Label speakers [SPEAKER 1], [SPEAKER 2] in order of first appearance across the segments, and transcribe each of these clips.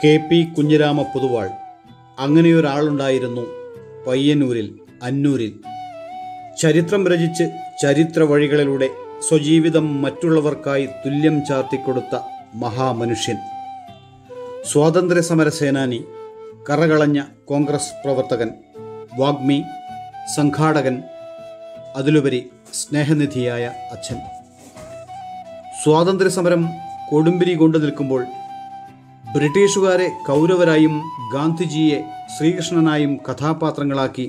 [SPEAKER 1] K P Kunhirama Poduval അങ്ങനെയൊരാളുണ്ടായിരുന്നു പയ്യന്നൂരിൽ അന്നൂരിൽ ചരിത്രം രചിച്ച് ചരിത്ര വഴികളിലൂടെ സ്വജീവിതം മറ്റുള്ളവർക്കായി തുല്യം ചാർത്തിക്കൊടുത്ത മഹാമനുഷ്യൻ സ്വാതന്ത്ര്യ സമര സേനാനി കറകളഞ്ഞ കോൺഗ്രസ് പ്രവർത്തകൻ വാഗ്മി സംഘാടകൻ അതിലുപരി സ്നേഹനിധിയായ അച്ഛൻ സ്വാതന്ത്ര്യ സമരം കൊടുമ്പിരി കൊണ്ടു നിൽക്കുമ്പോൾ ബ്രിട്ടീഷുകാരെ കൗരവരായും ഗാന്ധിജിയെ ശ്രീകൃഷ്ണനായും കഥാപാത്രങ്ങളാക്കി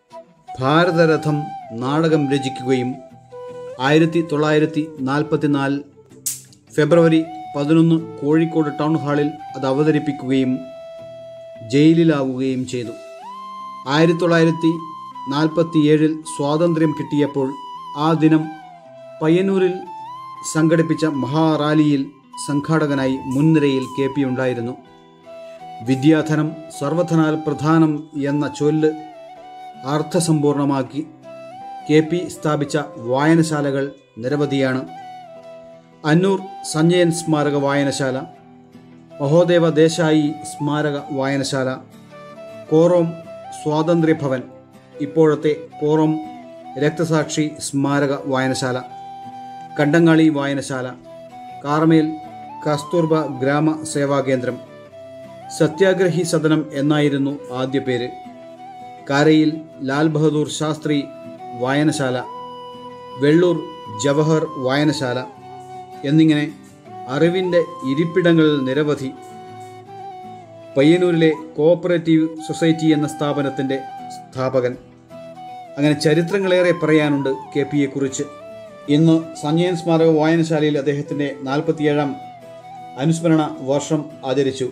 [SPEAKER 1] ഭാരതരഥം നാടകം രചിക്കുകയും ആയിരത്തി തൊള്ളായിരത്തി നാൽപ്പത്തിനാല് ഫെബ്രുവരി പതിനൊന്ന് കോഴിക്കോട് ടൗൺ ഹാളിൽ അത് അവതരിപ്പിക്കുകയും ജയിലിലാവുകയും ചെയ്തു ആയിരത്തി തൊള്ളായിരത്തി നാൽപ്പത്തിയേഴിൽ സ്വാതന്ത്ര്യം കിട്ടിയപ്പോൾ ആ ദിനം പയ്യന്നൂരിൽ സംഘടിപ്പിച്ച മഹാറാലിയിൽ സംഘാടകനായി മുൻനിരയിൽ കെ പി ഉണ്ടായിരുന്നു വിദ്യാധനം സർവധനാൽ പ്രധാനം എന്ന ചൊല്ല് അർത്ഥസമ്പൂർണമാക്കി കെ പി സ്ഥാപിച്ച വായനശാലകൾ നിരവധിയാണ് അന്നൂർ സഞ്ജയൻ സ്മാരക വായനശാല മഹോദേവ ദേശായി സ്മാരക വായനശാല കോറോം സ്വാതന്ത്ര്യ ഭവൻ ഇപ്പോഴത്തെ കോറോം രക്തസാക്ഷി സ്മാരക വായനശാല കണ്ടങ്ങാളി വായനശാല കാർമേൽ കസ്തൂർബ ഗ്രാമ സേവാ കേന്ദ്രം സത്യാഗ്രഹി സദനം എന്നായിരുന്നു ആദ്യ പേര് കാരയിൽ ലാൽ ബഹദൂർ ശാസ്ത്രി വായനശാല വെള്ളൂർ ജവഹർ വായനശാല എന്നിങ്ങനെ അറിവിൻ്റെ ഇരിപ്പിടങ്ങൾ നിരവധി പയ്യന്നൂരിലെ കോഓപ്പറേറ്റീവ് സൊസൈറ്റി എന്ന സ്ഥാപനത്തിൻ്റെ സ്ഥാപകൻ അങ്ങനെ ചരിത്രങ്ങളേറെ പറയാനുണ്ട് കെ പിയെക്കുറിച്ച് ഇന്ന് സഞ്ജയൻ സ്മാരക വായനശാലയിൽ അദ്ദേഹത്തിൻ്റെ നാൽപ്പത്തിയേഴാം അനുസ്മരണ വർഷം ആചരിച്ചു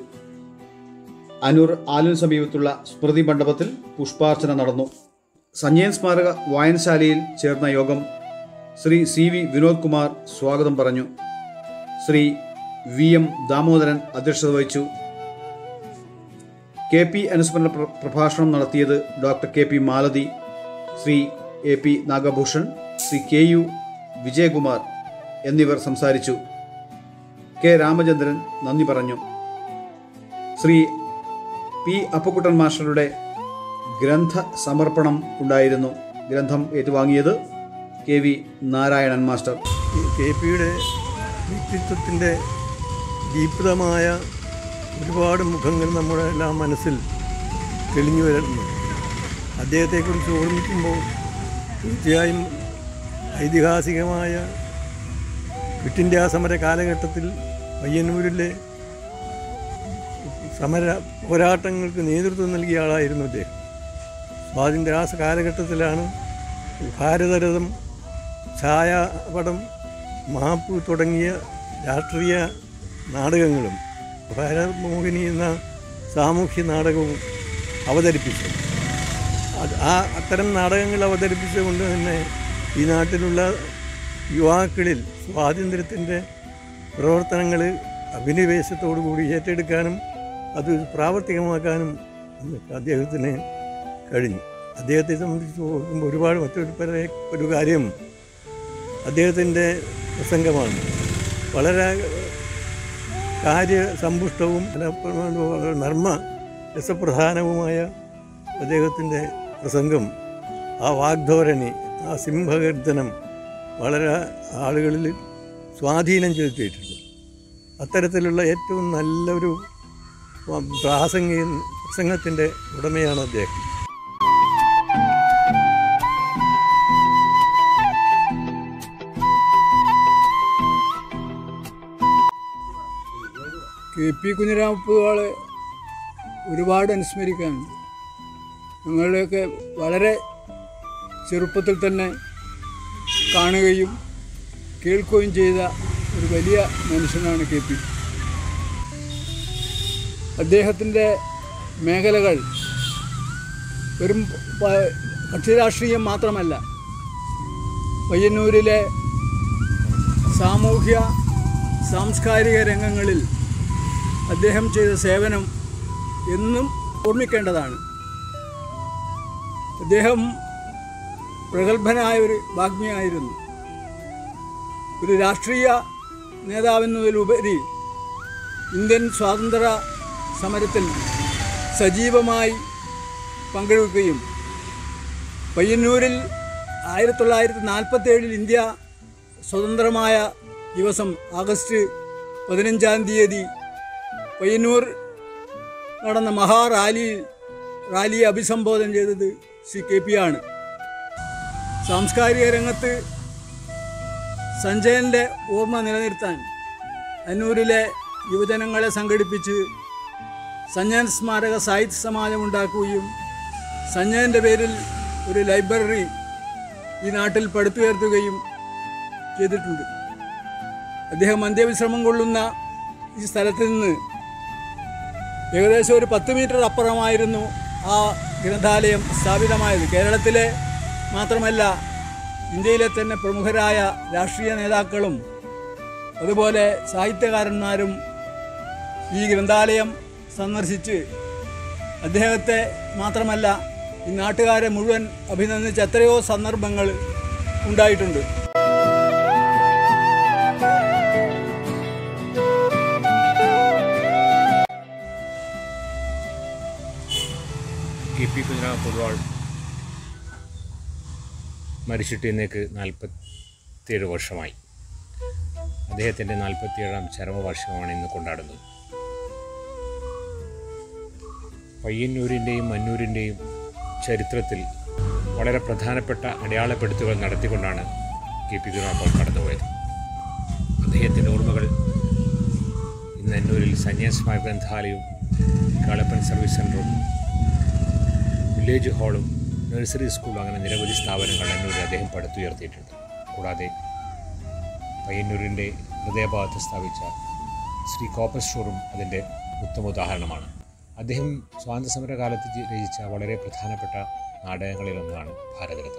[SPEAKER 1] അനൂർ ആലിന് സമീപത്തുള്ള സ്മൃതി മണ്ഡപത്തിൽ പുഷ്പാർച്ചന നടന്നു സഞ്ജയൻ സ്മാരക വായനശാലയിൽ ചേർന്ന യോഗം ശ്രീ സി വി വിനോദ് കുമാർ സ്വാഗതം പറഞ്ഞു ശ്രീ വി എം ദാമോദരൻ അധ്യക്ഷത വഹിച്ചു കെ പി അനുസ്മരണ പ്ര- പ്രഭാഷണം നടത്തിയത് doctor K P Malathi Shri A P Nagabhushan Shri K U Vijayakumar എന്നിവർ സംസാരിച്ചു കെ രാമചന്ദ്രൻ നന്ദി പറഞ്ഞു ശ്രീ പി അപ്പക്കുട്ടൻ മാസ്റ്ററുടെ ഗ്രന്ഥ സമർപ്പണം ഉണ്ടായിരുന്നു ഗ്രന്ഥം ഏറ്റുവാങ്ങിയത് കെ വി നാരായണൻ മാസ്റ്റർ
[SPEAKER 2] ഈ കെ പിയുടെ വ്യക്തിത്വത്തിൻ്റെ ദീപ്തമായ ഒരുപാട് മുഖങ്ങൾ നമ്മുടെ എല്ലാം മനസ്സിൽ തെളിഞ്ഞു വരുന്നു അദ്ദേഹത്തെക്കുറിച്ച് ഓർമ്മിക്കുമ്പോൾ തീർച്ചയായും ഐതിഹാസികമായ ക്വിറ്റ് ഇന്ത്യ സമര കാലഘട്ടത്തിൽ പയ്യന്നൂരിലെ സമര പോരാട്ടങ്ങൾക്ക് നേതൃത്വം നൽകിയ ആളായിരുന്നു അദ്ദേഹം സ്വാതന്ത്ര്യാസ കാലഘട്ടത്തിലാണ് ഭാരതരഥം ഛായാപടം മാപ്പ് തുടങ്ങിയ രാഷ്ട്രീയ നാടകങ്ങളും ഭാരതമോഹിനി എന്ന സാമൂഹ്യ നാടകവും അവതരിപ്പിച്ചു അത് ആ അത്തരം നാടകങ്ങൾ അവതരിപ്പിച്ചുകൊണ്ട് തന്നെ ഈ നാട്ടിലുള്ള യുവാക്കളിൽ സ്വാതന്ത്ര്യത്തിൻ്റെ പ്രവർത്തനങ്ങൾ അഭിനിവേശത്തോടു കൂടി ഏറ്റെടുക്കാനും അത് പ്രാവർത്തികമാക്കാനും അദ്ദേഹത്തിന് കഴിഞ്ഞു അദ്ദേഹത്തെ സംബന്ധിച്ച് നോക്കുമ്പോൾ ഒരുപാട് മറ്റൊരു പല- ഒരു കാര്യം അദ്ദേഹത്തിൻ്റെ പ്രസംഗമാണ് വളരെ കാര്യസമ്പുഷ്ടവും നർമ്മ രസപ്രധാനവുമായ അദ്ദേഹത്തിൻ്റെ പ്രസംഗം ആ വാഗ്ധോരണി ആ സിംഹഗർജനം വളരെ ആളുകളിൽ സ്വാധീനം ചെലുത്തിയിട്ടുണ്ട് അത്തരത്തിലുള്ള ഏറ്റവും നല്ലൊരു പ്രാസംഗിക പ്രസംഗത്തിൻ്റെ ഉടമയാണ് അദ്ദേഹം
[SPEAKER 3] കെ പി കുഞ്ഞിരാമപ്പുവാളെ ഒരുപാട് അനുസ്മരിക്കാനുണ്ട് ഞങ്ങളുടെയൊക്കെ വളരെ ചെറുപ്പത്തിൽ തന്നെ കാണുകയും കേൾക്കുകയും ചെയ്ത ഒരു വലിയ മനുഷ്യനാണ് കെ പി അദ്ദേഹത്തിൻ്റെ മേഖലകൾ വെറും പ- കക്ഷിരാഷ്ട്രീയം മാത്രമല്ല പയ്യന്നൂരിലെ സാമൂഹ്യ സാംസ്കാരിക രംഗങ്ങളിൽ അദ്ദേഹം ചെയ്ത സേവനം എന്നും ഓർമ്മിക്കേണ്ടതാണ് അദ്ദേഹം പ്രഗത്ഭനായ ഒരു വാഗ്മിയായിരുന്നു ഒരു രാഷ്ട്രീയ നേതാവെന്നതിലുപരി ഇന്ത്യൻ സ്വാതന്ത്ര്യ സമരത്തിൽ സജീവമായി പങ്കെടുക്കുകയും പയ്യന്നൂരിൽ ആയിരത്തി തൊള്ളായിരത്തി നാൽപ്പത്തി ഏഴിൽ ഇന്ത്യ സ്വതന്ത്രമായ ദിവസം ആഗസ്റ്റ് പതിനഞ്ചാം തീയതി പയ്യന്നൂർ നടന്ന മഹാറാലിയിൽ റാലിയെ അഭിസംബോധന ചെയ്തത് സി കെ പി ആണ് സാംസ്കാരിക രംഗത്ത് സഞ്ജയൻ്റെ ഓർമ്മ നിലനിർത്താൻ അന്നൂരിലെ യുവജനങ്ങളെ സംഘടിപ്പിച്ച് സഞ്ജയൻ സ്മാരക സാഹിത്യ സമാജം ഉണ്ടാക്കുകയും സഞ്ജയൻ്റെ പേരിൽ ഒരു ലൈബ്രറി ഈ നാട്ടിൽ പടുത്തുയർത്തുകയും ചെയ്തിട്ടുണ്ട് അദ്ദേഹം അന്ത്യവിശ്രമം കൊള്ളുന്ന ഈ സ്ഥലത്ത് നിന്ന് ഏകദേശം ഒരു പത്ത് മീറ്റർ അപ്പുറമായിരുന്നു ആ ഗ്രന്ഥാലയം സ്ഥാപിതമായത് കേരളത്തിലെ മാത്രമല്ല ഇന്ത്യയിലെ തന്നെ പ്രമുഖരായ രാഷ്ട്രീയ നേതാക്കളും അതുപോലെ സാഹിത്യകാരന്മാരും ഈ ഗ്രന്ഥാലയം സന്ദർശിച്ച് അദ്ദേഹത്തെ മാത്രമല്ല ഈ നാട്ടുകാരെ മുഴുവൻ അഭിനന്ദിച്ച എത്രയോ സന്ദർഭങ്ങൾ ഉണ്ടായിട്ടുണ്ട്
[SPEAKER 4] കെ പി കുഞ്ഞിരാമ പൊതുവാൾ മരിച്ചിട്ട് ഇന്നേക്ക് നാൽപ്പത്തിയേഴ് വർഷമായി അദ്ദേഹത്തിൻ്റെ നാൽപ്പത്തിയേഴാം ചരമവാർഷികമാണ് ഇന്ന് കൊണ്ടാടുന്നത് പയ്യന്നൂരിൻ്റെയും മന്നൂരിൻ്റെയും ചരിത്രത്തിൽ വളരെ പ്രധാനപ്പെട്ട അടയാളപ്പെടുത്തുകൾ നടത്തിക്കൊണ്ടാണ് കെ പി കുഞ്ഞിരാമ കടന്നുപോയത് അദ്ദേഹത്തിൻ്റെ ഓർമ്മകൾ ഇന്ന് അന്നൂരിൽ സന്യാസിമാർ ഗ്രന്ഥാലയവും കാളപ്പൻ സർവീസ് സെൻ്ററും വില്ലേജ് ഹാളും നഴ്സറി സ്കൂളും അങ്ങനെ നിരവധി സ്ഥാപനങ്ങൾ അന്നൂരിൽ അദ്ദേഹം പടുത്തുയർത്തിയിട്ടുണ്ട് കൂടാതെ പയ്യന്നൂരിൻ്റെ ഹൃദയഭാഗത്ത് സ്ഥാപിച്ച ശ്രീ കോപ്പർ സ്റ്റോറും അതിൻ്റെ ഉത്തമ ഉദാഹരണമാണ് അദ്ദേഹം സ്വാതന്ത്ര്യസമര കാലത്ത് ജി- രചിച്ച വളരെ പ്രധാനപ്പെട്ട നാടകങ്ങളിലൊന്നാണ് ഭാരതരഥം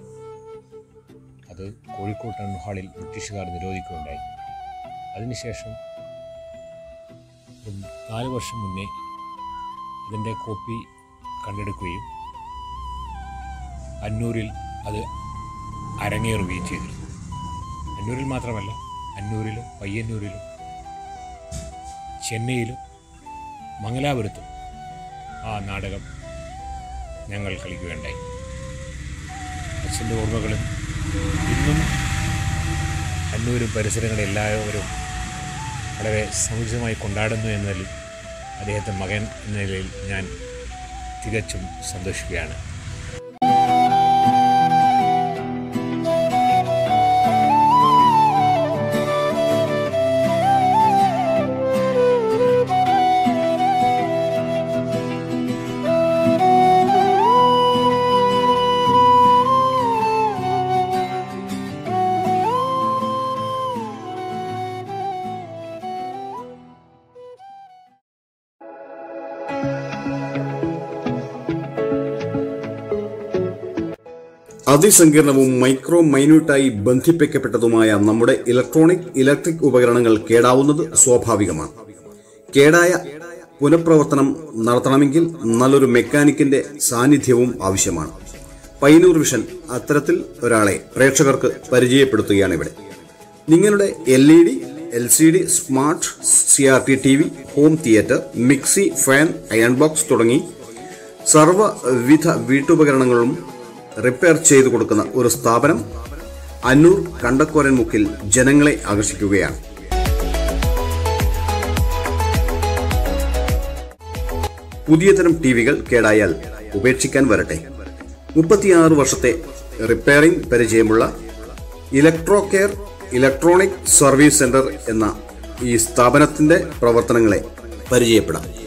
[SPEAKER 4] അത് കോഴിക്കോട് ടൗൺ ഹാളിൽ ബ്രിട്ടീഷുകാർ നിരോധിക്കുകയുണ്ടായി അതിനുശേഷം ഒരു നാല് വർഷം മുന്നേ അതിൻ്റെ കോപ്പി കണ്ടെടുക്കുകയും അന്നൂരിൽ അത് അരങ്ങേറുകയും ചെയ്തിരുന്നു അന്നൂരിൽ മാത്രമല്ല അന്നൂരിലും പയ്യന്നൂരിലും ചെന്നൈയിലും മംഗലാപുരത്തും ആ നാടകം ഞങ്ങൾ കളിക്കുകയുണ്ടായി അച്ഛൻ്റെ ഓർമ്മകളും ഇന്നും അന്നൂരും പരിസരങ്ങളും എല്ലാവരും വളരെ സമുചിതമായി കൊണ്ടാടുന്നു എന്നതിൽ അദ്ദേഹത്തെ മകൻ എന്ന നിലയിൽ ഞാൻ തികച്ചും സന്തോഷിക്കുകയാണ്
[SPEAKER 5] അതിസങ്കീർണവും മൈക്രോ മൈന്യൂട്ടായി ബന്ധിപ്പിക്കപ്പെട്ടതുമായ നമ്മുടെ ഇലക്ട്രോണിക് ഇലക്ട്രിക് ഉപകരണങ്ങൾ കേടാവുന്നത് സ്വാഭാവികമാണ് കേടായ പുനഃപ്രവർത്തനം നടത്തണമെങ്കിൽ നല്ലൊരു മെക്കാനിക്കിന്റെ സാന്നിധ്യവും ആവശ്യമാണ് പൈനൂർ വിഷൻ അത്തരത്തിൽ ഒരാളെ പ്രേക്ഷകർക്ക് പരിചയപ്പെടുത്തുകയാണ് ഇവിടെ നിങ്ങളുടെ L E D L C D smart C R T T V home theatre mixie fan iron box തുടങ്ങി സർവ്വവിധ വീട്ടുപകരണങ്ങളും റിപ്പയർ ചെയ്തു കൊടുക്കുന്ന ഒരു സ്ഥാപനം അന്നൂർ കണ്ടക്കോരൻ മുക്കിൽ ജനങ്ങളെ ആകർഷിക്കുകയാണ് പുതിയ തരം ടി വികൾ കേടായാൽ ഉപേക്ഷിക്കാൻ വരട്ടെ മുപ്പത്തിയാറ് വർഷത്തെ റിപ്പയറിംഗ് പരിചയമുള്ള electro care electronic service centre എന്ന ഈ സ്ഥാപനത്തിന്റെ പ്രവർത്തനങ്ങളെ പരിചയപ്പെടാം